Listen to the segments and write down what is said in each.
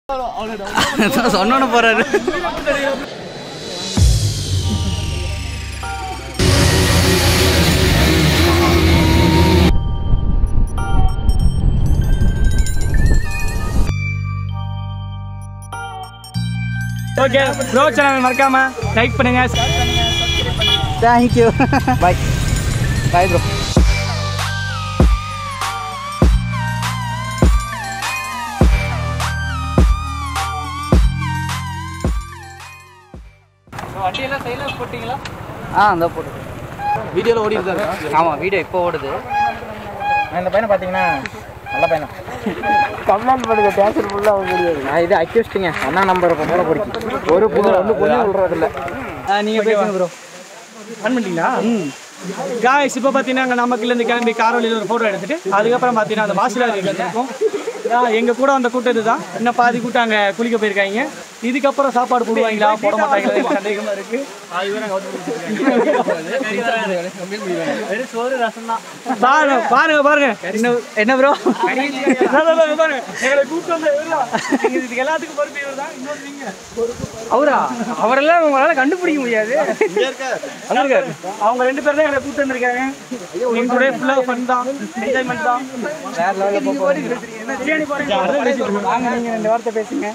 சொன்னோன்னு போறாரு okay bro channel மறக்காம லைக் பண்ணுங்க தேங்க்யூ பாய் பாய் ப்ரோ வண்டியெல்லாம் சைலன்ஸ் போட்டிங்களா ஆ அந்த போட்டு வீடியோவில் ஓடிட்டு தான் இருக்கு ஆமாம் வீடியோ இப்போ ஓடுது இந்த பையனை பார்த்தீங்கன்னா நல்ல பையனா கம்ப்ளைண்ட் பண்ணுங்க பேசுறது ஃபுல்லாக அவங்க முடியாது நான் இது அக்யூஸ்டிங்க அண்ணா நம்பர் போட பிடிக்கும் ஒரு புது வந்து பொண்ணு விடுறதில்ல நீங்கள் பேசுங்க ப்ரோ ஆன் பண்ணிட்டீங்களா காய்ஸ் இப்போ பார்த்தீங்கன்னா அங்கே நமக்குலேருந்து கிளம்பி காரோலியில் ஒரு ஃபோட்டோ எடுத்துட்டு அதுக்கப்புறம் பார்த்தீங்கன்னா அந்த வாசிலாரி இருக்கும் எங்கள் கூட வந்த கூட்டம் இதுதான் இன்னும் பாதி கூட்டம் அங்கே குளிக்க போயிருக்காங்க இதுக்கப்புறம் சாப்பாடு போடுவாங்களா போட மாட்டாங்களா எனக்கு சந்தேகமாக இருக்கு பாருங்க பாருங்க பாருங்க என்ன என்ன ப்ரோ பாருங்க எங்களை கூட்டம் வந்து இவர்தான். நீங்க இதுக்கு எல்லாத்துக்கும் பொறுப்பு இவர்தான். இன்னொரு நீங்க. அவரா அவரெல்லாம் உங்களால் கண்டுபிடிக்க முடியாது அங்க இருக்காரு. அவங்க ரெண்டு பேரும் தான் எங்களை கூட்டு வந்திருக்காங்க எங்க கூட ஃபுல்லா ஃபன் தான் என்ஜாய்மெண்ட் தான் வேற லெவலில் போக பிரியாணி போறீங்க வாங்க நீங்கள் ரெண்டு வார்த்தை பேசுங்க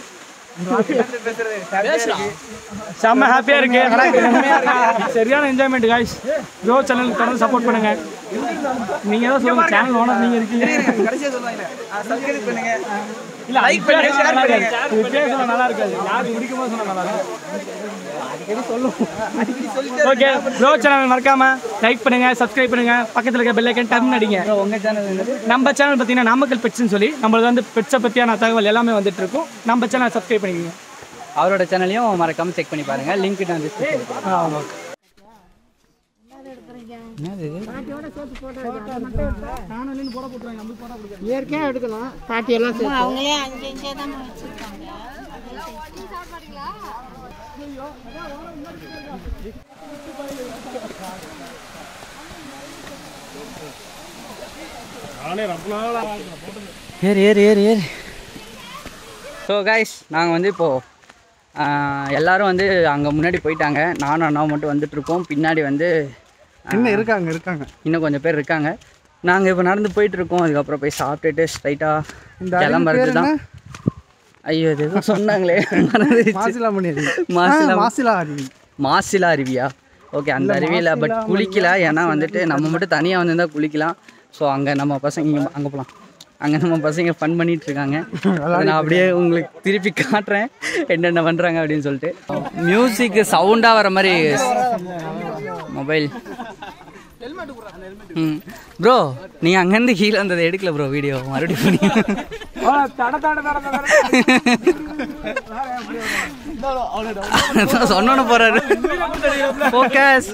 செம்ம ஹாப்பியா இருக்கு சரியான என்ஜாய்மெண்ட் காய்ஸ் ப்ரோ சேனல் தொடர்ந்து சப்போர்ட் பண்ணுங்க நீங்க தான் சொல்லுங்க சேனல் ஓனர் நீங்க இருக்கீங்க இல்ல லைக் பண்ணுங்க ஷேர் பண்ணுங்க இப்படியே சொன்னா நல்லா இருக்காது யாருக்கு பிடிக்குமோ சொன்னா நல்லா இருக்கும் ஓகே ப்ரோ சேனல் மறக்காம லைக் பண்ணுங்க சப்ஸ்கிரைப் பண்ணுங்க பக்கத்துல இருக்க பெல் ஐக்கன் டர்ன் அடிங்க உங்கள் சேனல் என்னது நம்ம சேனல் பார்த்தீங்கன்னா நாமக்கல் பெட்ஸ்னு சொல்லி நம்மளுக்கு வந்து பெட்ஸை பற்றியான தகவல் எல்லாமே வந்துட்டு இருக்கும் நம்ம சேனல் சப்ஸ்கிரைப் பண்ணிக்கோங்க அவரோட சேனலையும் மறக்காம செக் பண்ணி பாருங்க லிங்க் நான் டிஸ்கிரிப்ஷன் ஆ ஓகே என்னது இது? இயற்கையாக எடுக்கலாம் பாட்டி எல்லாம் சேர்த்து அவங்களே அங்கே இங்கே தான் வச்சிருக்காங்க ஏறு ஏறு ஏறு ஏறு ஸோ கைஸ் நாங்கள் வந்து இப்போது எல்லாரும் வந்து அங்கே முன்னாடி போயிட்டாங்க நானும் அண்ணாவும் மட்டும் வந்துட்டுருக்கோம் பின்னாடி வந்து இன்னும் இருக்காங்க இருக்காங்க இன்னும் கொஞ்சம் பேர் இருக்காங்க நாங்கள் இப்போ நடந்து போயிட்டுருக்கோம் அதுக்கப்புறம் போய் சாப்பிட்டுட்டு ஸ்ட்ரைட்டாக கிளம்புறது தான் ஐயோ இது ஏதோ சொன்னாங்களே மறந்துருச்சு. மாசிலா பண்ணியது மாசிலா மாசிலா அருவி மாசிலா அருவியா ஓகே அந்த அருவியில் பட் குளிக்கல ஏன்னா வந்துட்டு நம்ம மட்டும் தனியாக வந்திருந்தா குளிக்கலாம் ஸோ அங்கே நம்ம பசங்க இங்கே அங்கே போகலாம் அங்கே நம்ம பசங்க ஃபன் பண்ணிட்டு இருக்காங்க அதை நான் அப்படியே உங்களுக்கு திருப்பி காட்டுறேன் என்னென்ன பண்ணுறாங்க அப்படின்னு சொல்லிட்டு மியூசிக் சவுண்டாக வர மாதிரி மொபைல் ம் ப்ரோ நீங்கள் அங்கேருந்து கீழே வந்ததை எடுக்கல ப்ரோ வீடியோ மறுபடியும் பண்ணி தட தட தட தட சொன்னோன்னு போறாரு ஃபோக்கஸ்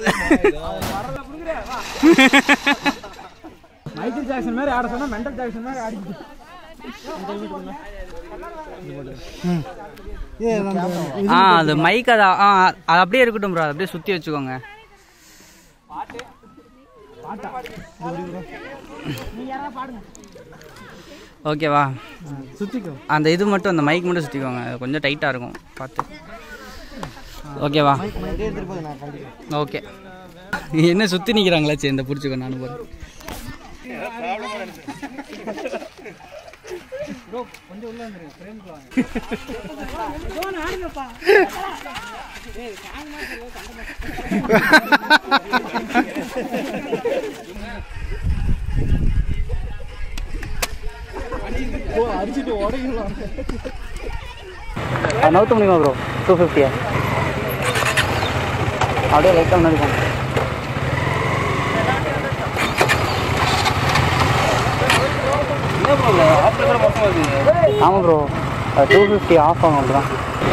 மைக்கேல் ஜாக்சன் மாதிரி ஆட சொன்னா மெண்டல் ஜாக்சன் மாதிரி ஆடி ஏ நம்ம ஆ அது மைக் அது ஆ அது அப்படியே இருக்கட்டும் ப்ரோ அது அப்படியே சுற்றி வச்சுக்கோங்க ஓகேவா சுத்திக்கோ அந்த இது மட்டும் அந்த மைக் மட்டும் சுற்றிக்கோங்க அது கொஞ்சம் டைட்டாக இருக்கும் பார்த்து ஓகேவா ஓகே என்ன சுற்றி நிற்கிறாங்களா சரி இந்த பிடிச்சிக்கோ நானும் போகிறேன் அது நவுத்த முடியுமா ப்ரோ டூ ஃபிஃப்டியா அப்படியே லைட்டாக முன்னாடி போங்க ஆமாம் ப்ரோ டூ ஃபிஃப்டி ஆஃப் ஆகும் அப்படிதான்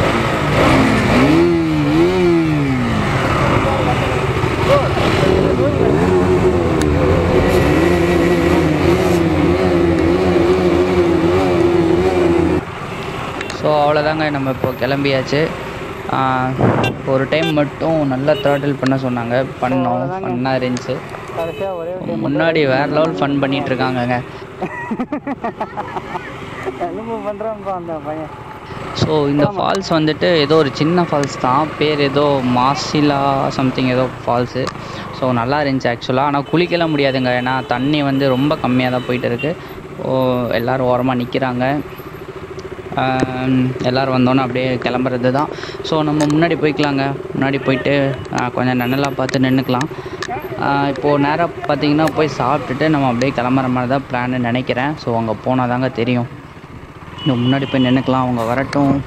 ஸோ அவ்வளோதாங்க நம்ம இப்போ கிளம்பியாச்சு ஆஹ், ஒரு டைம் மட்டும் நல்லா த்ராட்டில் பண்ண சொன்னாங்க பண்ணோம் ஃபன்னாக இருந்துச்சு முன்னாடி வேற லெவல் ஃபன் பண்ணிட்டு இருக்காங்கங்க என்னமோ பண்ணுறான்ப்பா அந்த பையன் ஸோ இந்த ஃபால்ஸ் வந்துட்டு ஏதோ ஒரு சின்ன ஃபால்ஸ் தான் பேர் ஏதோ மாசிலா சம்திங் ஏதோ ஃபால்ஸு ஸோ நல்லா இருந்துச்சு ஆக்சுவலாக ஆனால் குளிக்கலாம் முடியாதுங்க ஏன்னா தண்ணி வந்து ரொம்ப கம்மியாக தான் போயிட்டு இருக்கு ஓ எல்லோரும் ஓரமாக நிற்கிறாங்க எல்லோரும் வந்தோன்னே அப்படியே கிளம்புறது தான் ஸோ நம்ம முன்னாடி போய்க்கலாங்க முன்னாடி போயிட்டு ஆஹ், கொஞ்சம் நிழலாக பார்த்து நின்றுக்கலாம் இப்போது நேராக பார்த்தீங்கன்னா போய் சாப்பிட்டுட்டு நம்ம அப்படியே கிளம்புற மாதிரி தான் பிளான்னு நினைக்கிறேன் ஸோ அங்கே போனால் தாங்க தெரியும் இன்னும் முன்னாடி போய் நின்றுக்கலாம் அவங்க வரட்டும்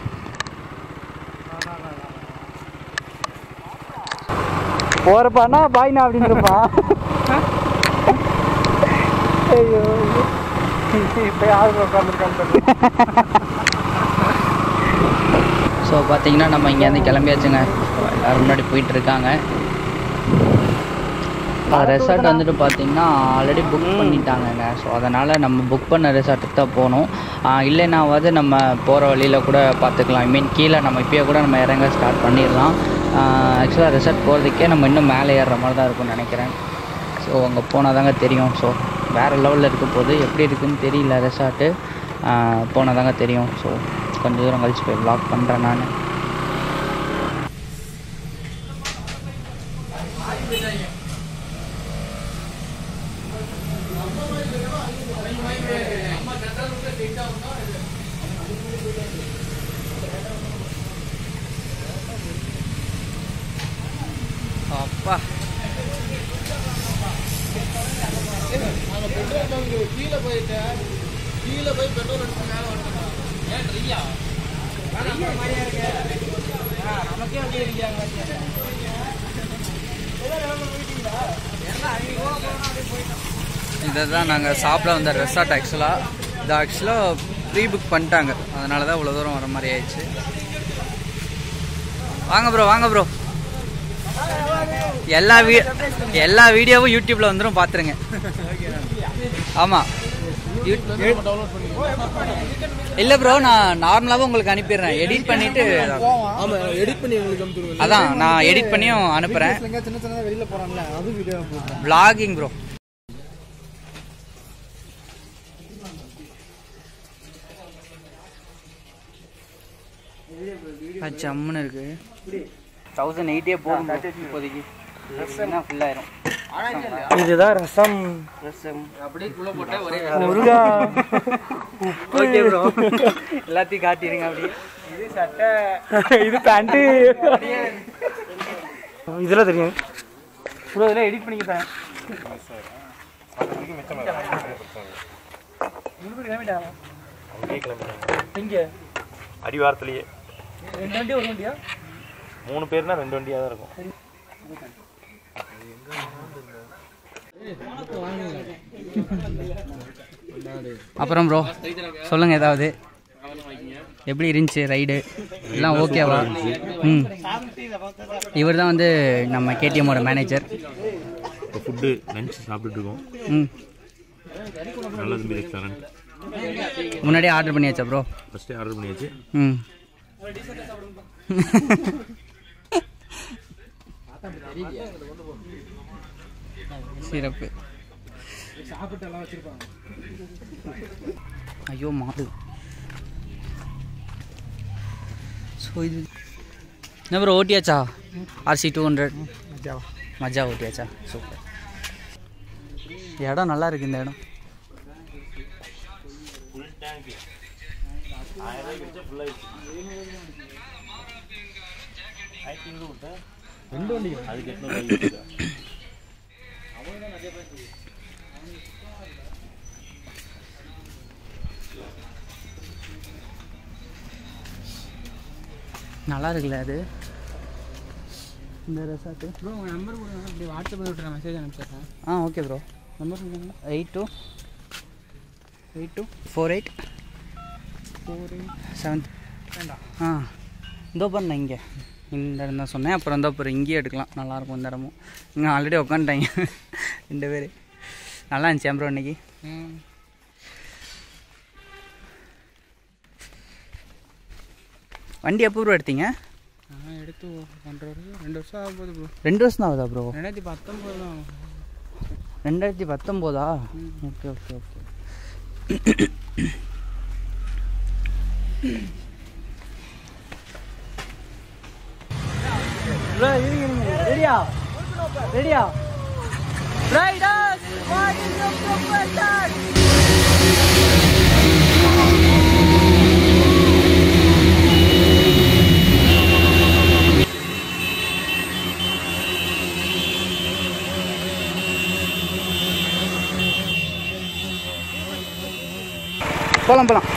போகிறப்பானா பாய்னா அப்படின்னு இருப்பான் ஐயோ இப்போ யாரும் உட்காந்துருக்காங்க ஸோ பார்த்தீங்கன்னா நம்ம இங்கேருந்து கிளம்பியாச்சுங்க எல்லோரும் முன்னாடி போயிட்டு இருக்காங்க ரெசார்ட் வந்துட்டு பார்த்தீங்கன்னா ஆல்ரெடி புக் பண்ணிட்டாங்கங்க ஸோ அதனால் நம்ம புக் பண்ண ரெசார்ட்டுக்கு தான் போகணும் ஆஹ் இல்லைனாவது நம்ம போகிற வழியில் கூட பார்த்துக்கலாம் ஐ மீன் கீழே நம்ம இப்பயே கூட நம்ம இறங்க ஸ்டார்ட் பண்ணிடலாம் ஆக்சுவலாக ரெசார்ட் போகிறதுக்கே நம்ம இன்னும் மேலே ஏறுற மாதிரி தான் இருக்கும்னு நினைக்கிறேன் ஸோ அங்கே போனால் தாங்க தெரியும் ஸோ வேறு லெவலில் இருக்க போது எப்படி இருக்குன்னு தெரியல ரெசார்ட்டு போனால் தாங்க தெரியும் ஸோ கொஞ்சம் தூரம் கழிச்சு போய் vlog பண்ணுறேன் நான் அப்பா இதை தான் நாங்கள் சாப்பிட வந்த ரெசார்ட் ஆக்சுவலாக இது ஆக்சுவலாக ப்ரீ புக் பண்ணிட்டாங்க அதனால தான் இவ்வளோ தூரம் வர மாதிரி ஆயிடுச்சு வாங்க ப்ரோ வாங்க ப்ரோ எல்லா வீ எல்லா வீடியோவும் யூடியூப்ல வந்துடும் பார்த்துருங்க ஆமாம் இல்லை ப்ரோ நான் நார்மலாகவே உங்களுக்கு அனுப்பிடுறேன் எடிட் பண்ணிட்டு ஆமாம் எடிட் பண்ணி எங்களுக்கு அனுப்பிடுவோம் அதான் நான் எடிட் பண்ணியும் அனுப்புகிறேன் சின்ன சின்னதாக வெளியில் போகிறாங்களே அது வீடியோ போடுறேன் vlogging ப்ரோ ஜம்முன்னு இருக்கு தௌசண்ட் எயிட்டே போதும் bro, இப்போதைக்கு என்ன ஃபுல்லாயிரும் இதுதான் ரசம் முருகா ஓகே ப்ரோ எல்லாத்தையும் காட்டிடுங்க அப்படியே இது சட்டை இது பேண்ட்டு இதெல்லாம் தெரியும் ப்ரோ இதெல்லாம் எடிட் பண்ணிக்கிட்டேன் கிளம்பிட்டாங்க எங்க அடிவாரத்துலயே ரெண்டு வண்டி ஒரு வண்டியா மூணு பேர்னா ரெண்டு வண்டியா தான் இருக்கும் அப்புறம் ப்ரோ சொல்லுங்க ஏதாவது எப்படி இருந்துச்சு ரைடு எல்லாம் ஓகேவா ம் இவர் தான் வந்து நம்ம கேடிஎம்மோட மேனேஜர் இப்போ ஃபுட்டு லஞ்ச் சாப்பிட்டுட்டு இருக்கோம் ம் நல்ல தம்பி ரெஸ்டாரண்ட் முன்னாடியே ஆர்டர் பண்ணியாச்சா ப்ரோ ஃபஸ்ட்டே ஆர்டர் பண்ணியாச்சு ம் சிறப்பு ஐயோ மாடு ஸோ இது என்ன ப்ரோ ஓட்டியாச்சா ஆர்சி டூ ஹண்ட்ரட் மஜா ஓட்டியாச்சா சூப்பர் இடம் நல்லா இருக்கு இந்த இடம் அதுக்கு எத்தனை நல்லா இருக்குல்ல அது இந்த ரெசார்ட்டு ப்ரோ உங்கள் நம்பர் கொடுங்க அப்படி வாட்ஸ்அப்பில் விட்டுறேன் மெசேஜ் அனுப்பிச்சிடுறேன் ஆ ஓகே ப்ரோ நம்பர் சொல்லுங்க eight two eight two four eight four eight seven ஆ இதோ பண்ண இங்கே இந்த இடம் தான் சொன்னேன் அப்புறம் இந்த அப்புறம் இங்கேயே எடுக்கலாம் நல்லாயிருக்கும் இந்த இடமும் இங்கே ஆல்ரெடி உட்காந்துட்டாங்க ரெண்டு பேர் நல்லா இருந்துச்சு ப்ரோ இன்னைக்கு ம் வண்டி எப்போ ப்ரோ எடுத்தீங்க நான் எடுத்து ஒன்றரை வருஷம் ரெண்டு வருஷம் ஆக போகுது ப்ரோ ரெண்டு வருஷம் தான் ஆகுதா ப்ரோ ரெண்டாயிரத்தி பத்தொம்பது தான் ரெண்டாயிரத்தி பத்தொம்போதா ஓகே ஓகே ஓகே ப்ரோ இருங்க இருங்க ரெடியா ரெடியா riders what is your profession போலாம் போலாம்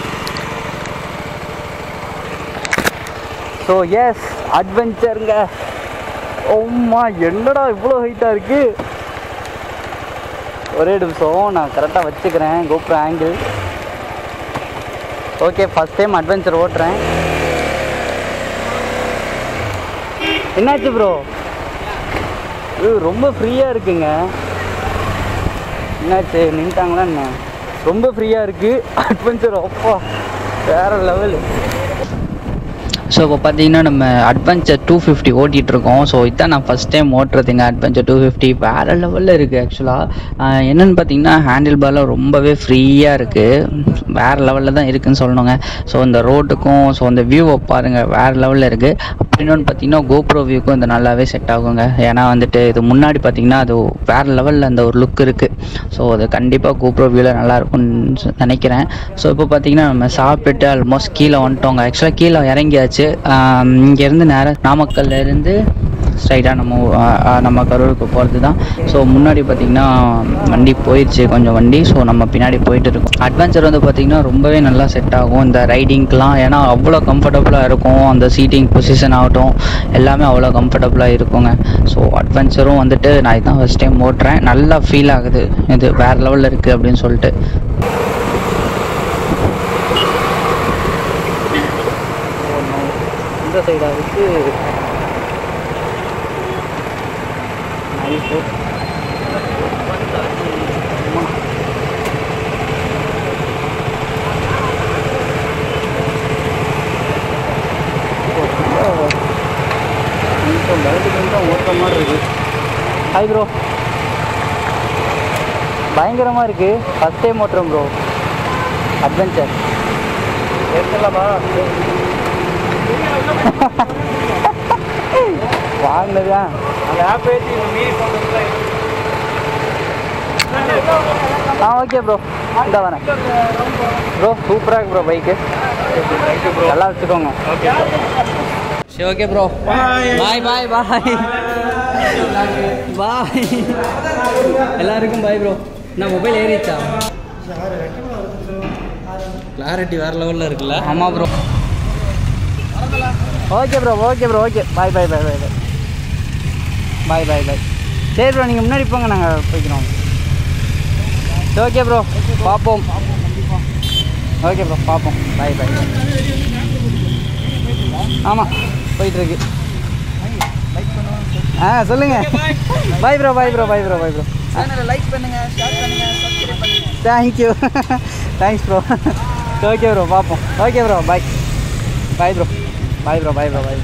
ஸோ எஸ் அட்வென்ச்சருங்க ஓம்மா என்னடா இவ்வளோ ஹைட்டாக இருக்கு ஒரே நிமிஷம் நான் கரெக்டாக வச்சுக்கிறேன் GoPro angle okay first time adventure ஓட்டுறேன் என்னாச்சு ப்ரோ இது ரொம்ப ஃப்ரீயாக இருக்குங்க என்னாச்சு நின்ட்டாங்களா என்ன ரொம்ப ஃப்ரீயாக இருக்குது அட்வென்ச்சர் அப்பா வேறு லெவலு ஸோ இப்போ பார்த்தீங்கன்னா நம்ம அட்வென்ச்சர் டூ ஃபிஃப்டி ஓட்டிகிட்ருக்கோம் ஸோ இதான் நான் ஃபஸ்ட் டைம் ஓட்டுறதுங்க அட்வென்ச்சர் டூ ஃபிஃப்டி வேறு லெவலில் இருக்குது ஆக்சுவலாக என்னென்னு பார்த்தீங்கன்னா ஹேண்டில் பார்லாம் ரொம்பவே ஃப்ரீயாக இருக்குது வேறு லெவலில் தான் இருக்குதுன்னு சொல்லணுங்க ஸோ இந்த ரோட்டுக்கும் ஸோ அந்த வியூவை பாருங்கள் வேறு லெவலில் இருக்குது அப்படி இன்னொன்று பார்த்தீங்கன்னா கோப்ரோ வியூக்கும் இது நல்லாவே செட் ஆகுங்க ஏன்னா வந்துட்டு இது முன்னாடி பார்த்தீங்கன்னா அது வேறு லெவலில் அந்த ஒரு லுக் இருக்குது ஸோ அது கண்டிப்பாக கோப்ரோ வியூவில் நல்லா இருக்கும்னு சொ- நினைக்கிறேன் ஸோ இப்போ பார்த்தீங்கன்னா நம்ம சாப்பிட்டுட்டு ஆல்மோஸ்ட் கீழே வந்துட்டோங்க ஆக்சுவலாக கீழே இறங்கியாச்சு ஆம், இங்கேருந்து நேராக நாமக்கல்ல இருந்து ஸ்ட்ரைட்டாக நம்ம ஊ- ஆ, ஆ, நம்ம கரூருக்கு போகிறது தான் ஸோ முன்னாடி பார்த்திங்கன்னா வண்டி போயிடுச்சு கொஞ்சம் வண்டி ஸோ நம்ம பின்னாடி போயிட்டு இருக்கோம் அட்வென்ச்சர் வந்து பார்த்திங்கன்னா ரொம்பவே நல்லா செட் ஆகும் இந்த ரைடிங்க்கெலாம் ஏன்னா அவ்வளோ கம்ஃபர்டபுளாக இருக்கும் அந்த சீட்டிங் பொசிஷன் ஆகட்டும் எல்லாமே அவ்வளோ கம்ஃபர்டபுளாக இருக்குங்க ஸோ அட்வென்ச்சரும் வந்துட்டு நான் இதான் ஃபஸ்ட் டைம் ஓட்டுறேன் நல்லா ஃபீல் ஆகுது இது வேறு லெவலில் இருக்குது அப்படின்னு சொல்லிட்டு இந்த சைடாக இருக்குது நைஸு கொஞ்சம் வலது கொஞ்சம் ஓட்டுற மாதிரி இருக்கு ஹாய் ப்ரோ பயங்கரமாக இருக்கு ஃபஸ்ட் டைம் ஓட்டுறோம் ப்ரோ அட்வென்ச்சர் எடுத்துடலாமா வாங்கினதா அந்த ஆப் ஏற்றி மீறி போகிறது ஆ ஓகே ப்ரோ இந்த வரேன் ப்ரோ சூப்பராக இருக்கு ப்ரோ பைக்கு நல்லா வச்சுக்கோங்க சரி ஓகே ப்ரோ பாய் பாய் பாய் பாய் எல்லாருக்கும் பாய் ப்ரோ நான் மொபைல் ஏறிச்சா கிளாரிட்டி வேறு லெவலில் இருக்குல்ல ஆமாம் bro okay bro okay bro okay bye bye bye bye bye bye bye bye சரி ப்ரோ நீங்கள் முன்னாடி போங்க நாங்கள் போய்க்கிறோம் ஓகே ப்ரோ பார்ப்போம் ஓகே ப்ரோ பார்ப்போம் பாய் பாய் ஆமாம் போயிட்டுருக்கு ஆ சொல்லுங்க bye bro bye bro bye bro bye bro like பண்ணுங்க ஷேர் பண்ணுங்க சப்ஸ்கிரைப் பண்ணுங்க thank you thanks bro okay bro பார்ப்போம் ஓகே ப்ரோ பாய் bye bro bye bro bye bro bye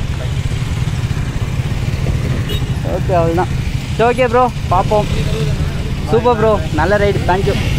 okay அவ்வளோதான் ஓகே ப்ரோ பார்ப்போம் சூப்பர் ப்ரோ நல்ல ரைடு தேங்க்யூ